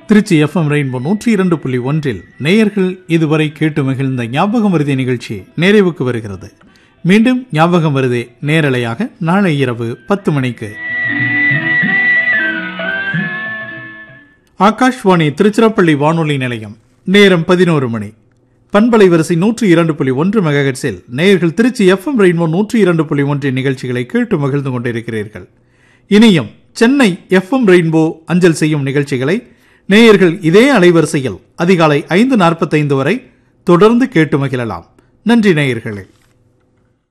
Trichy FM rainbow நூற்றி இரண்டு புள்ளி ஒன்றில் நேயர்கள் இதுவரை கேட்டு மகிழ்ந்த ஞாபகம் வருதே நிகழ்ச்சி நிறைவுக்கு வருகிறது மீண்டும் ஞாபகம் வருதே நேரலையாக நாளை இரவு பத்து மணிக்கு ஆகாஷ்வாணி திருச்சிராப்பள்ளி வானொலி நிலையம் நேரம் பதினோரு மணி பண்பலை வரிசை நூற்றி இரண்டு புள்ளி ஒன்று மெகாஹெட்ஸில் நேயர்கள் திருச்சி எஃப்எம் ரெயின்போ நூற்றி இரண்டு புள்ளி ஒன்றின் நிகழ்ச்சிகளை கேட்டு மகிழ்ந்து கொண்டிருக்கிறீர்கள் இனியும் சென்னை எஃப்எம் ரெயின்போ அஞ்சல் செய்யும் நிகழ்ச்சிகளை நேயர்கள் இதே அலைவரிசையில் அதிகாலை ஐந்து நாற்பத்தைந்து வரை தொடர்ந்து கேட்டு மகிழலாம் நன்றி நேயர்களே